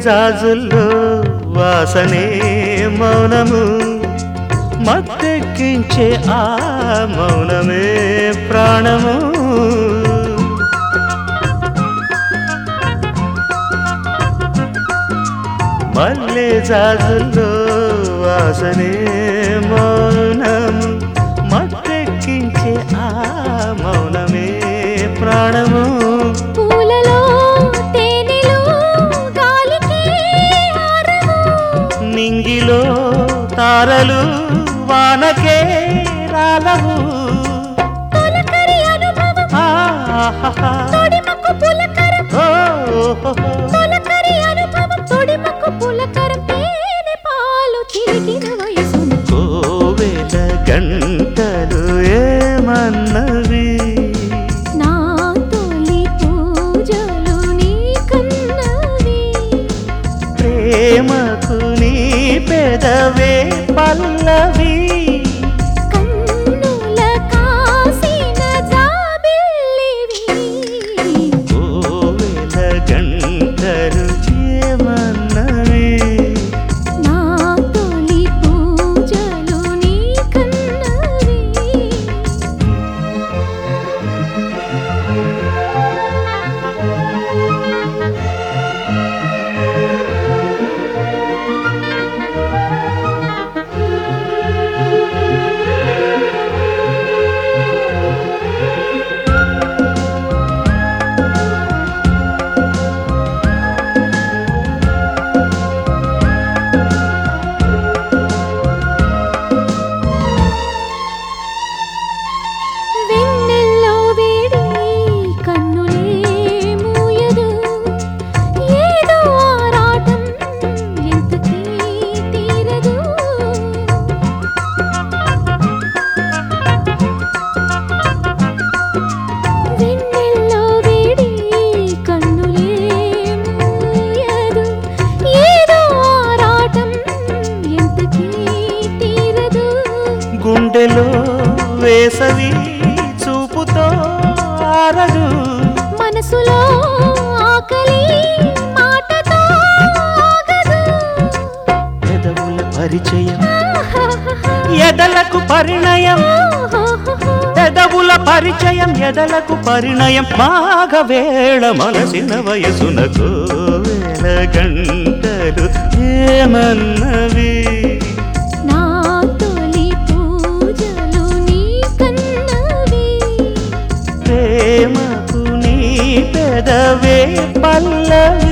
జాజుల్లో వాసనే మౌనము మత్తెక్కించే ఆ మౌనమే ప్రాణము మల్లె జాజుల్లో వాసనే మౌనము మత్తెక్కించే ఆ మౌనమే ప్రాణము పూలలో తేనెలో గాలికి హారము నింగిలో తారలు వానకే రాలవు తొలకరి అనుభవం ఆహాహా. తొడిమకు పులకరం ఓహోహో. తొలకరి అనుభవం తొడిమకు పులకరం తేనె పాలు చిలికిన వయసును కోవెల గంటలు ఏమన్నవి నా తొలి పూజలు నీ కన్నవి ప్రేమకు నీ పెదవే పల్లవి కన్నుల కాసిన జాబిల్లివి కోవెల గంటలు ఏమన్నవి నా తొలి పూజలు నీ కన్నవి వెన్నెల్లో వేడి కన్నులే మూయదు ఏదో ఆరాటం ఎంతకీ తీరదు వెన్నెల్లో వేడి కన్నులే మూయదు ఏదో ఆరాటం ఎంతకీ తీరదు గుండెలో వేసవి చూపుతో ఆరదు మనసులో ఆకలి మాటతో ఆగదు పెదవుల పరిచయం ఎదలకు పరిణయం పెదవుల పరిచయం ఎదలకు పరిణయం మాఘవేళ మనసిన వయసునకు వేల గంటలు ఏమన్నవి నా తొలి పూజలు నీ కన్నవి ప్రేమకు నీ పెదవే పల్లవి